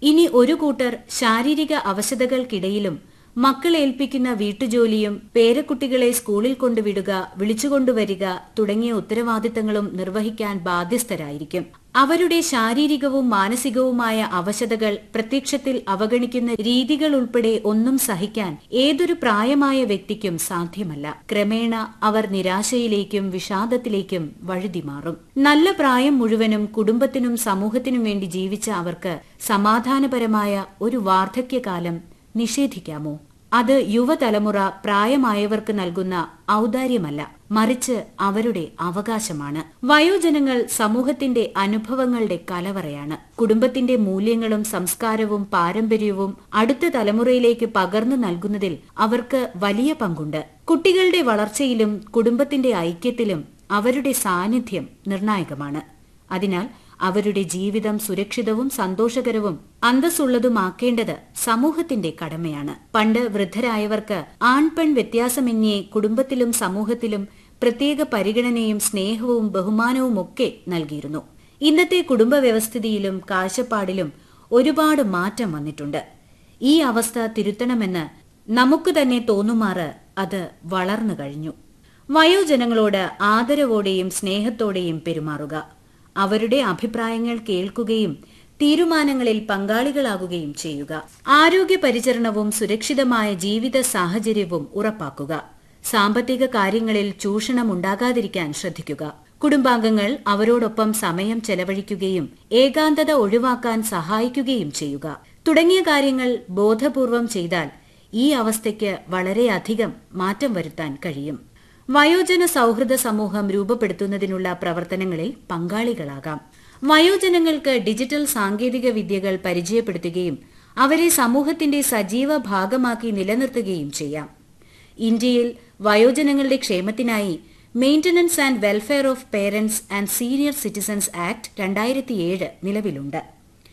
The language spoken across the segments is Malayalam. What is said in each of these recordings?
ഇനി ഒരു കൂട്ടർ ശാരീരിക അവശതകൾക്കിടയിലും മക്കൾ ഏൽപ്പിക്കുന്ന വീട്ടുജോലിയും പേരക്കുട്ടികളെ സ്കൂളിൽ കൊണ്ടുവിടുക വിളിച്ചുകൊണ്ടുവരിക തുടങ്ങിയ ഉത്തരവാദിത്തങ്ങളും നിർവഹിക്കാൻ ബാധ്യസ്ഥരായിരിക്കും അവരുടെ ശാരീരികവും മാനസികവുമായ അവശതകൾ പ്രത്യക്ഷത്തിൽ അവഗണിക്കുന്ന രീതികൾ ഉൾപ്പെടെ ഒന്നും സഹിക്കാൻ ഏതൊരു പ്രായമായ വ്യക്തിക്കും സാധ്യമല്ല ക്രമേണ അവർ നിരാശയിലേക്കും വിഷാദത്തിലേക്കും വഴുതിമാറും നല്ല പ്രായം മുഴുവനും കുടുംബത്തിനും സമൂഹത്തിനും വേണ്ടി ജീവിച്ച അവർക്ക് സമാധാനപരമായ ഒരു വാർദ്ധക്യകാലം നിഷേധിക്കാമോ അത് യുവതലമുറ പ്രായമായവർക്ക് നൽകുന്ന ഔദാര്യമല്ല മറിച്ച് അവരുടെ അവകാശമാണ് വയോജനങ്ങൾ സമൂഹത്തിന്റെ അനുഭവങ്ങളുടെ കലവറയാണ് കുടുംബത്തിന്റെ മൂല്യങ്ങളും സംസ്കാരവും പാരമ്പര്യവും അടുത്ത തലമുറയിലേക്ക് പകർന്നു നൽകുന്നതിൽ അവർക്ക് വലിയ പങ്കുണ്ട് കുട്ടികളുടെ വളർച്ചയിലും കുടുംബത്തിന്റെ ഐക്യത്തിലും അവരുടെ സാന്നിധ്യം നിർണായകമാണ് അതിനാൽ അവരുടെ ജീവിതം സുരക്ഷിതവും സന്തോഷകരവും അന്തസ്സുള്ളതുമാക്കേണ്ടത് സമൂഹത്തിന്റെ കടമയാണ് പണ്ട് വൃദ്ധരായവർക്ക് ആൺപെൺ വ്യത്യാസമന്യേ കുടുംബത്തിലും സമൂഹത്തിലും പ്രത്യേക പരിഗണനയും സ്നേഹവും ബഹുമാനവുമൊക്കെ നൽകിയിരുന്നു ഇന്നത്തെ കുടുംബ വ്യവസ്ഥിതിയിലും കാഴ്ചപ്പാടിലും ഒരുപാട് മാറ്റം വന്നിട്ടുണ്ട് ഈ അവസ്ഥ തിരുത്തണമെന്ന് നമുക്ക് തന്നെ തോന്നുമാറ് അത് വളർന്നു കഴിഞ്ഞു വയോജനങ്ങളോട് ആദരവോടെയും സ്നേഹത്തോടെയും പെരുമാറുക അവരുടെ അഭിപ്രായങ്ങൾ കേൾക്കുകയും തീരുമാനങ്ങളിൽ പങ്കാളികളാകുകയും ചെയ്യുക ആരോഗ്യ പരിചരണവും സുരക്ഷിതമായ ജീവിത സാഹചര്യവും ഉറപ്പാക്കുക സാമ്പത്തിക കാര്യങ്ങളിൽ ചൂഷണം ഉണ്ടാകാതിരിക്കാൻ ശ്രദ്ധിക്കുക കുടുംബാംഗങ്ങൾ അവരോടൊപ്പം സമയം ചെലവഴിക്കുകയും ഏകാന്തത ഒഴിവാക്കാൻ സഹായിക്കുകയും ചെയ്യുക തുടങ്ങിയ കാര്യങ്ങൾ ബോധപൂർവം ചെയ്താൽ ഈ അവസ്ഥയ്ക്ക് വളരെയധികം മാറ്റം വരുത്താൻ കഴിയും വയോജന സൌഹൃദ സമൂഹം രൂപപ്പെടുത്തുന്നതിനുള്ള പ്രവർത്തനങ്ങളിൽ പങ്കാളികളാകാം വയോജനങ്ങൾക്ക് ഡിജിറ്റൽ സാങ്കേതിക വിദ്യകൾ പരിചയപ്പെടുത്തുകയും അവരെ സമൂഹത്തിന്റെ സജീവ ഭാഗമാക്കി നിലനിർത്തുകയും ചെയ്യാം ഇന്ത്യയിൽ വയോജനങ്ങളുടെ ക്ഷേമത്തിനായി maintenance and welfare of parents and senior citizens act രണ്ടായിരത്തിയേഴ് നിലവിലുണ്ട്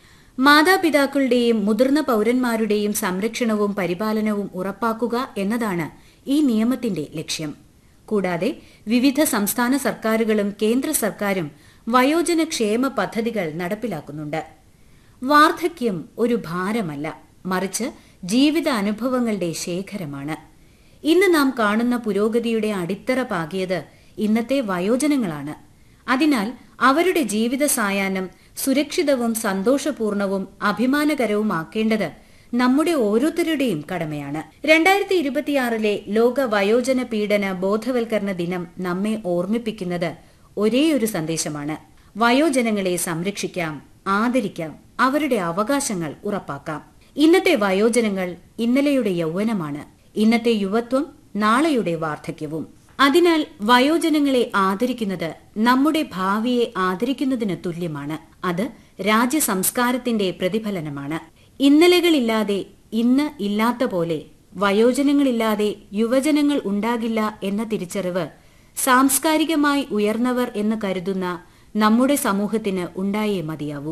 മാതാപിതാക്കളുടെയും മുതിർന്ന പൌരന്മാരുടെയും സംരക്ഷണവും പരിപാലനവും ഉറപ്പാക്കുക എന്നതാണ് ഈ നിയമത്തിന്റെ ലക്ഷ്യം കൂടാതെ വിവിധ സംസ്ഥാന സർക്കാരുകളും കേന്ദ്ര സർക്കാരും വയോജന ക്ഷേമ പദ്ധതികൾ നടപ്പിലാക്കുന്നുണ്ട് വാർദ്ധക്യം ഒരു ഭാരമല്ല മറിച്ച് ജീവിത അനുഭവങ്ങളുടെ ശേഖരമാണ് ഇന്ന് നാം കാണുന്ന പുരോഗതിയുടെ അടിത്തറ പാകിയത് ഇന്നത്തെ വയോജനങ്ങളാണ് അതിനാൽ അവരുടെ ജീവിത സായാഹ്നം സുരക്ഷിതവും സന്തോഷപൂർണവും അഭിമാനകരവുമാക്കേണ്ടത് നമ്മുടെ ഓരോരുത്തരുടെയും കടമയാണ് രണ്ടായിരത്തി ഇരുപത്തിയാറിലെ ലോക വയോജന പീഡന ബോധവൽക്കരണ ദിനം നമ്മെ ഓർമ്മിപ്പിക്കുന്നത് ഒരേയൊരു സന്ദേശമാണ് വയോജനങ്ങളെ സംരക്ഷിക്കാം ആദരിക്കാം അവരുടെ അവകാശങ്ങൾ ഉറപ്പാക്കാം ഇന്നത്തെ വയോജനങ്ങൾ ഇന്നലെയുടെ യൗവനമാണ് ഇന്നത്തെ യുവത്വം നാളെയുടെ വാർദ്ധക്യവും അതിനാൽ വയോജനങ്ങളെ ആദരിക്കുന്നത് നമ്മുടെ ഭാവിയെ ആദരിക്കുന്നതിന് തുല്യമാണ് അത് രാജ്യ സംസ്കാരത്തിന്റെ പ്രതിഫലനമാണ് ഇന്നലകളില്ലാതെ ഇന്ന് ഇല്ലാത്ത പോലെ വയോജനങ്ങളില്ലാതെ യുവജനങ്ങൾ ഉണ്ടാകില്ല എന്ന തിരിച്ചറിവ് സാംസ്കാരികമായി ഉയർന്നവർ എന്ന് കരുതുന്ന നമ്മുടെ സമൂഹത്തിന് ഉണ്ടായേ മതിയാവൂ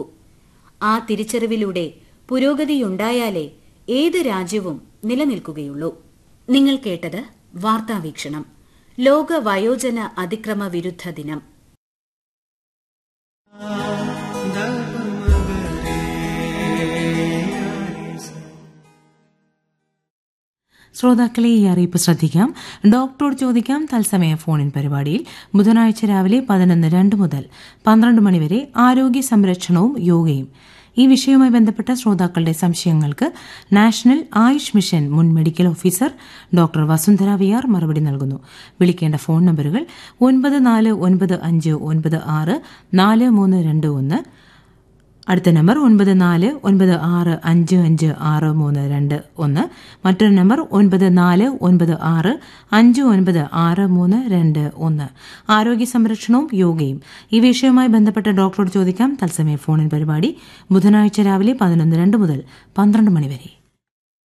ആ തിരിച്ചറിവിലൂടെ പുരോഗതിയുണ്ടായാലേ ഏത് രാജ്യവും നിലനിൽക്കുകയുള്ളൂ നിങ്ങൾ കേട്ടത് വാർത്താവീക്ഷണം ലോക വയോജന അതിക്രമ വിരുദ്ധ ദിനം ശ്രോതാക്കളെ ഈ അറിയിപ്പ് ശ്രദ്ധിക്കാം ഡോക്ടറോട് ചോദിക്കാം തത്സമയ ഫോണിൻ പരിപാടിയിൽ ബുധനാഴ്ച രാവിലെ പതിനൊന്ന് രണ്ട് മുതൽ പന്ത്രണ്ട് മണിവരെ ആരോഗ്യ സംരക്ഷണവും യോഗയും ഈ വിഷയവുമായി ബന്ധപ്പെട്ട ശ്രോതാക്കളുടെ സംശയങ്ങൾക്ക് നാഷണൽ ആയുഷ് മിഷൻ മുൻ medical officer doctor Vasundhara V R മറുപടി നൽകുന്നു വിളിക്കേണ്ട ഫോൺ നമ്പറുകൾ ഒൻപത് നാല് ഒൻപത് അഞ്ച് ഒൻപത് ആറ് നാല് മൂന്ന് രണ്ട് ഒന്ന് അടുത്ത നമ്പർ ഒൻപത് നാല് ഒൻപത് ആറ് അഞ്ച് അഞ്ച് ആറ് മൂന്ന് രണ്ട് ഒന്ന് മറ്റൊരു നമ്പർ ഒൻപത് നാല് ഒൻപത് ആറ് അഞ്ച് ഒൻപത് ആറ് മൂന്ന് രണ്ട് ഒന്ന് ആരോഗ്യ സംരക്ഷണവും യോഗയും ഈ വിഷയവുമായി ബന്ധപ്പെട്ട ഡോക്ടറോട് ചോദിക്കാം തത്സമയ ഫോണിൻ പരിപാടി ബുധനാഴ്ച രാവിലെ പതിനൊന്ന് രണ്ട് മുതൽ പന്ത്രണ്ട് മണിവരെ